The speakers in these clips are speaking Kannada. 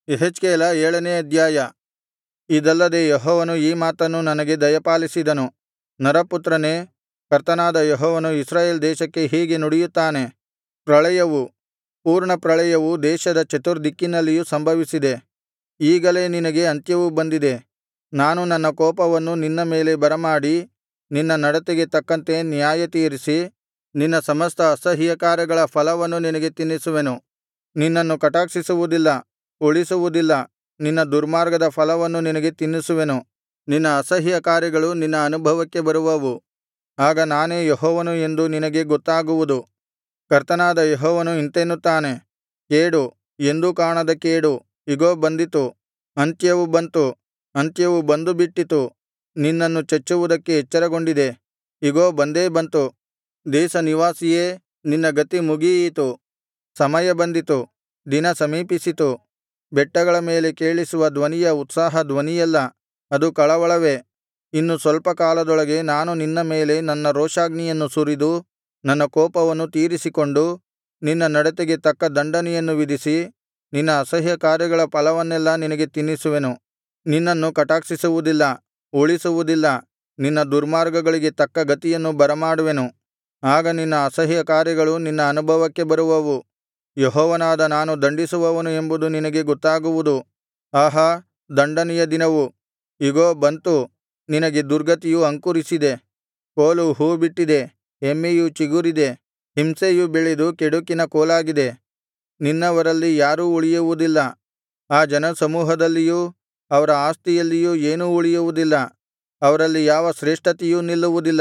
ಯೆಹೆಜ್ಕೇಲ ಏಳನೇ ಅಧ್ಯಾಯ ಇದಲ್ಲದೆ ಯೆಹೋವನು ಈ ಮಾತನ್ನು ನನಗೆ ದಯಪಾಲಿಸಿದನು ನರಪುತ್ರನೇ ಕರ್ತನಾದ ಯೆಹೋವನು ಇಸ್ರಾಯೇಲ್ ದೇಶಕ್ಕೆ ಹೀಗೆ ನುಡಿಯುತ್ತಾನೆ ಪ್ರಳಯವು ಪೂರ್ಣಪ್ರಳಯವು ದೇಶದ ಚತುರ್ದಿಕ್ಕಿನಲ್ಲಿಯೂ ಸಂಭವಿಸಿದೆ ಈಗಲೇ ನಿನಗೆ ಅಂತ್ಯವು ಬಂದಿದೆ ನಾನು ನನ್ನ ಕೋಪವನ್ನು ನಿನ್ನ ಮೇಲೆ ಬರಮಾಡಿ ನಿನ್ನ ನಡತೆಗೆ ತಕ್ಕಂತೆ ನ್ಯಾಯತೀರಿಸಿ ನಿನ್ನ ಸಮಸ್ತ ಅಸಹ್ಯಕಾರ್ಯಗಳ ಫಲವನ್ನು ನಿನಗೆ ತಿನ್ನಿಸುವೆನು ನಿನ್ನನ್ನು ಕಟಾಕ್ಷಿಸುವುದಿಲ್ಲ ಉಳಿಸುವುದಿಲ್ಲ ನಿನ್ನ ದುರ್ಮಾರ್ಗದ ಫಲವನ್ನು ನಿನಗೆ ತಿನ್ನಿಸುವೆನು ನಿನ್ನ ಅಸಹ್ಯಕಾರ್ಯಗಳು ನಿನ್ನ ಅನುಭವಕ್ಕೆ ಬರುವವು ಆಗ ನಾನೇ ಯೆಹೋವನು ಎಂದು ನಿನಗೆ ಗೊತ್ತಾಗುವುದು ಕರ್ತನಾದ ಯೆಹೋವನು ಇಂತೆನ್ನುತ್ತಾನೆ ಕೇಡು ಎಂದೂ ಕಾಣದ ಕೇಡು ಇಗೋ ಬಂದಿತು ಅಂತ್ಯವು ಬಂತು ಅಂತ್ಯವು ಬಂದುಬಿಟ್ಟಿತು ನಿನ್ನನ್ನು ಚಚ್ಚುವುದಕ್ಕೆ ಎಚ್ಚರಗೊಂಡಿದೆ ಇಗೋ ಬಂದೇ ಬಂತು ದೇಶನಿವಾಸಿಯೇ ನಿನ್ನ ಗತಿ ಮುಗಿಯಿತು ಸಮಯ ಬಂದಿತು ದಿನ ಸಮೀಪಿಸಿತು ಬೆಟ್ಟಗಳ ಮೇಲೆ ಕೇಳಿಸುವ ಧ್ವನಿಯ ಉತ್ಸಾಹ ಧ್ವನಿಯಲ್ಲ ಅದು ಕಳವಳವೇ ಇನ್ನು ಸ್ವಲ್ಪ ಕಾಲದೊಳಗೆ ನಾನು ನಿನ್ನ ಮೇಲೆ ನನ್ನ ರೋಷಾಗ್ನಿಯನ್ನು ಸುರಿದು ನನ್ನ ಕೋಪವನ್ನು ತೀರಿಸಿಕೊಂಡು ನಿನ್ನ ನಡತೆಗೆ ತಕ್ಕ ದಂಡನೆಯನ್ನು ವಿಧಿಸಿ ನಿನ್ನ ಅಸಹ್ಯಕಾರ್ಯಗಳ ಫಲವನ್ನೆಲ್ಲಾ ನಿನಗೆ ತಿನ್ನಿಸುವೆನು ನಿನ್ನನ್ನು ಕಟಾಕ್ಷಿಸುವುದಿಲ್ಲ ಉಳಿಸುವುದಿಲ್ಲ ನಿನ್ನ ದುರ್ಮಾರ್ಗಗಳಿಗೆ ತಕ್ಕ ಗತಿಯನ್ನು ಬರಮಾಡುವೆನು ಆಗ ನಿನ್ನ ಅಸಹ್ಯಕಾರ್ಯಗಳು ನಿನ್ನ ಅನುಭವಕ್ಕೆ ಬರುವವು ಯೆಹೋವನಾದ ನಾನು ದಂಡಿಸುವವನು ಎಂಬುದು ನಿನಗೆ ಗೊತ್ತಾಗುವುದು ಆಹಾ ದಂಡನೆಯ ದಿನವು ಇಗೋ ಬಂತು ನಿನಗೆ ದುರ್ಗತಿಯು ಅಂಕುರಿಸಿದೆ ಕೋಲು ಹೂ ಬಿಟ್ಟಿದೆ ಹೆಮ್ಮೆಯು ಚಿಗುರಿದೆ ಹಿಂಸೆಯು ಬೆಳೆದು ಕೆಡುಕಿನ ಕೋಲಾಗಿದೆ ನಿನ್ನವರಲ್ಲಿ ಯಾರೂ ಉಳಿಯುವುದಿಲ್ಲ ಆ ಜನಸಮೂಹದಲ್ಲಿಯೂ ಅವರ ಆಸ್ತಿಯಲ್ಲಿಯೂ ಏನೂ ಉಳಿಯುವುದಿಲ್ಲ ಅವರಲ್ಲಿ ಯಾವ ಶ್ರೇಷ್ಠತೆಯೂ ನಿಲ್ಲುವುದಿಲ್ಲ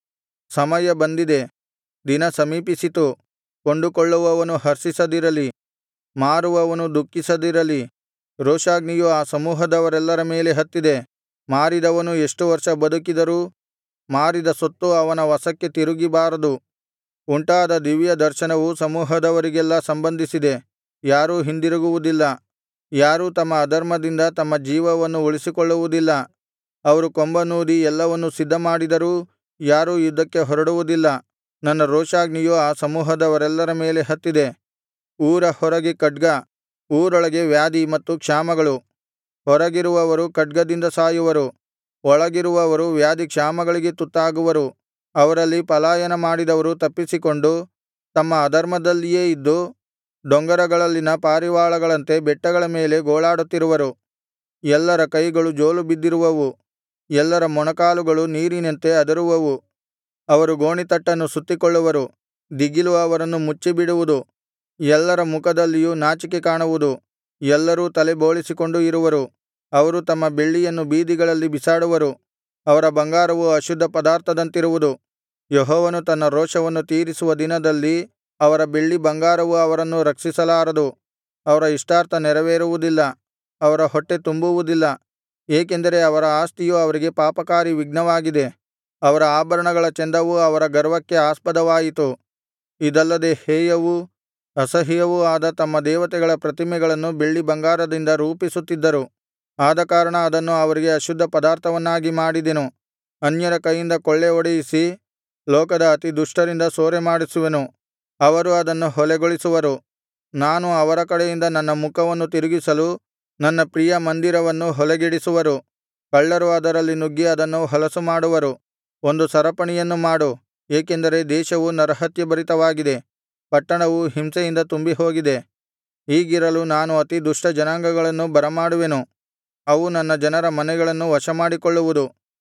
ಸಮಯ ಬಂದಿದೆ ದಿನ ಸಮೀಪಿಸಿತು ಕೊಂಡುಕೊಳ್ಳುವವನು ಹರ್ಷಿಸದಿರಲಿ ಮಾರುವವನು ದುಃಖಿಸದಿರಲಿ ರೋಷಾಗ್ನಿಯು ಆ ಸಮೂಹದವರೆಲ್ಲರ ಮೇಲೆ ಹತ್ತಿದೆ ಮಾರಿದವನು ಎಷ್ಟು ವರ್ಷ ಬದುಕಿದರೂ ಮಾರಿದ ಸೊತ್ತು ಅವನ ವಶಕ್ಕೆ ತಿರುಗಿಬಾರದು ಉಂಟಾದ ದಿವ್ಯ ದರ್ಶನವು ಸಮೂಹದವರಿಗೆಲ್ಲಾ ಸಂಬಂಧಿಸಿದೆ ಯಾರೂ ಹಿಂದಿರುಗುವುದಿಲ್ಲ ಯಾರೂ ತಮ್ಮ ಅಧರ್ಮದಿಂದ ತಮ್ಮ ಜೀವವನ್ನು ಉಳಿಸಿಕೊಳ್ಳುವುದಿಲ್ಲ ಅವರು ಕೊಂಬನ್ನೂದಿ ಎಲ್ಲವನ್ನೂ ಸಿದ್ಧಮಾಡಿದರೂ ಯಾರೂ ಯುದ್ಧಕ್ಕೆ ಹೊರಡುವುದಿಲ್ಲ ನನ್ನ ರೋಷಾಗ್ನಿಯು ಆ ಸಮೂಹದವರೆಲ್ಲರ ಮೇಲೆ ಹತ್ತಿದೆ ಊರ ಹೊರಗೆ ಖಡ್ಗ ಊರೊಳಗೆ ವ್ಯಾಧಿ ಮತ್ತು ಕ್ಷಾಮಗಳು ಹೊರಗಿರುವವರು ಖಡ್ಗದಿಂದ ಸಾಯುವರು ಒಳಗಿರುವವರು ವ್ಯಾಧಿ ಕ್ಷಾಮಗಳಿಗೆ ತುತ್ತಾಗುವರು ಅವರಲ್ಲಿ ಪಲಾಯನ ಮಾಡಿದವರು ತಪ್ಪಿಸಿಕೊಂಡು ತಮ್ಮ ಅಧರ್ಮದಲ್ಲಿಯೇ ಇದ್ದು ಡೊಂಗರಗಳಲ್ಲಿನ ಪಾರಿವಾಳಗಳಂತೆ ಬೆಟ್ಟಗಳ ಮೇಲೆ ಗೋಳಾಡುತ್ತಿರುವರು ಎಲ್ಲರ ಕೈಗಳು ಜೋಲು ಬಿದ್ದಿರುವವು ಎಲ್ಲರ ಮೊಣಕಾಲುಗಳು ನೀರಿನಂತೆ ಅದರುವವು ಅವರು ಗೋಣಿತಟ್ಟನ್ನು ಸುತ್ತಿಕೊಳ್ಳುವರು ದಿಗಿಲು ಅವರನ್ನು ಮುಚ್ಚಿಬಿಡುವುದು ಎಲ್ಲರ ಮುಖದಲ್ಲಿಯೂ ನಾಚಿಕೆ ಕಾಣುವುದು ಎಲ್ಲರೂ ತಲೆ ಬೋಳಿಸಿಕೊಂಡು ಇರುವರು ಅವರು ತಮ್ಮ ಬೆಳ್ಳಿಯನ್ನು ಬೀದಿಗಳಲ್ಲಿ ಬಿಸಾಡುವರು ಅವರ ಬಂಗಾರವು ಅಶುದ್ಧ ಪದಾರ್ಥದಂತಿರುವುದು ಯೆಹೋವನು ತನ್ನ ರೋಷವನ್ನು ತೀರಿಸುವ ದಿನದಲ್ಲಿ ಅವರ ಬೆಳ್ಳಿ ಬಂಗಾರವು ಅವರನ್ನು ರಕ್ಷಿಸಲಾರದು ಅವರ ಇಷ್ಟಾರ್ಥ ನೆರವೇರುವುದಿಲ್ಲ ಅವರ ಹೊಟ್ಟೆ ತುಂಬುವುದಿಲ್ಲ ಏಕೆಂದರೆ ಅವರ ಆಸ್ತಿಯು ಅವರಿಗೆ ಪಾಪಕಾರಿ ವಿಘ್ನವಾಗಿದೆ ಅವರ ಆಭರಣಗಳ ಚಂದವು ಅವರ ಗರ್ವಕ್ಕೆ ಆಸ್ಪದವಾಯಿತು ಇದಲ್ಲದೆ ಹೇಯವೂ ಅಸಹ್ಯವೂ ಆದ ತಮ್ಮ ದೇವತೆಗಳ ಪ್ರತಿಮೆಗಳನ್ನು ಬೆಳ್ಳಿ ಬಂಗಾರದಿಂದ ರೂಪಿಸುತ್ತಿದ್ದರು ಆದಕಾರಣ ಅದನ್ನು ಅವರಿಗೆ ಅಶುದ್ಧ ಪದಾರ್ಥವನ್ನಾಗಿ ಮಾಡಿದೆನು ಅನ್ಯರ ಕೈಯಿಂದ ಕೊಳ್ಳೆ ಹೊಡೆಯಿಸಿ ಲೋಕದ ಅತಿ ದುಷ್ಟರಿಂದ ಸೂರೆಮಾಡಿಸುವೆನು ಅವರು ಅದನ್ನು ಹೊಲೆಗೊಳಿಸುವರು ನಾನು ಅವರ ಕಡೆಯಿಂದ ನನ್ನ ಮುಖವನ್ನು ತಿರುಗಿಸಲು ನನ್ನ ಪ್ರಿಯ ಮಂದಿರವನ್ನು ಹೊಲೆಗೆಡಿಸುವರು ಕಳ್ಳರು ಅದರಲ್ಲಿ ನುಗ್ಗಿ ಅದನ್ನು ಹೊಲಸುಮಾಡುವರು ಒಂದು ಸರಪಣಿಯನ್ನು ಮಾಡು ಏಕೆಂದರೆ ದೇಶವು ನರಹತ್ಯಭರಿತವಾಗಿದೆ ಪಟ್ಟಣವು ಹಿಂಸೆಯಿಂದ ತುಂಬಿಹೋಗಿದೆ ಹೀಗಿರಲು ನಾನು ಅತಿ ದುಷ್ಟ ಜನಾಂಗಗಳನ್ನು ಬರಮಾಡುವೆನು ಅವು ನನ್ನ ಜನರ ಮನೆಗಳನ್ನು ವಶಮಾಡಿಕೊಳ್ಳುವುದು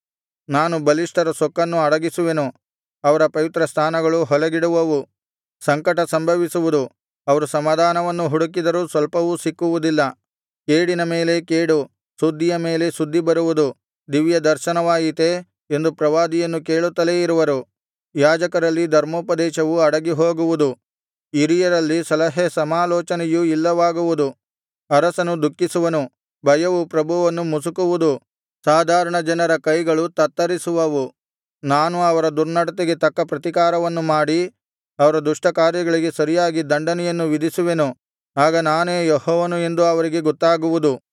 ನಾನು ಬಲಿಷ್ಠರ ಸೊಕ್ಕನ್ನು ಅಡಗಿಸುವೆನು ಅವರ ಪವಿತ್ರಸ್ಥಾನಗಳು ಹೊಲೆಗೆಡುವವು ಸಂಕಟ ಸಂಭವಿಸುವುದು ಅವರು ಸಮಾಧಾನವನ್ನು ಹುಡುಕಿದರೂ ಸ್ವಲ್ಪವೂ ಸಿಕ್ಕುವುದಿಲ್ಲ ಕೇಡಿನ ಮೇಲೆ ಕೇಡು ಸುದ್ದಿಯ ಮೇಲೆ ಸುದ್ದಿ ಬರುವುದು ದಿವ್ಯ ದರ್ಶನವಾಯಿತೇ ಎಂದು ಪ್ರವಾದಿಯನ್ನು ಕೇಳುತ್ತಲೇ ಇರುವರು ಯಾಜಕರಲ್ಲಿ ಧರ್ಮೋಪದೇಶವು ಅಡಗಿಹೋಗುವುದು ಹಿರಿಯರಲ್ಲಿ ಸಲಹೆ ಸಮಾಲೋಚನೆಯು ಇಲ್ಲವಾಗುವುದು ಅರಸನು ದುಃಖಿಸುವನು ಭಯವು ಪ್ರಭುವನ್ನು ಮುಸುಕುವುದು ಸಾಧಾರಣ ಜನರ ಕೈಗಳು ತತ್ತರಿಸುವವು ನಾನು ಅವರ ದುರ್ನಡತೆಗೆ ತಕ್ಕ ಪ್ರತಿಕಾರವನ್ನು ಮಾಡಿ ಅವರ ದುಷ್ಟಕಾರ್ಯಗಳಿಗೆ ಸರಿಯಾಗಿ ದಂಡನೆಯನ್ನು ವಿಧಿಸುವೆನು ಆಗ ನಾನೇ ಯೆಹೋವನು ಎಂದು ಅವರಿಗೆ ಗೊತ್ತಾಗುವುದು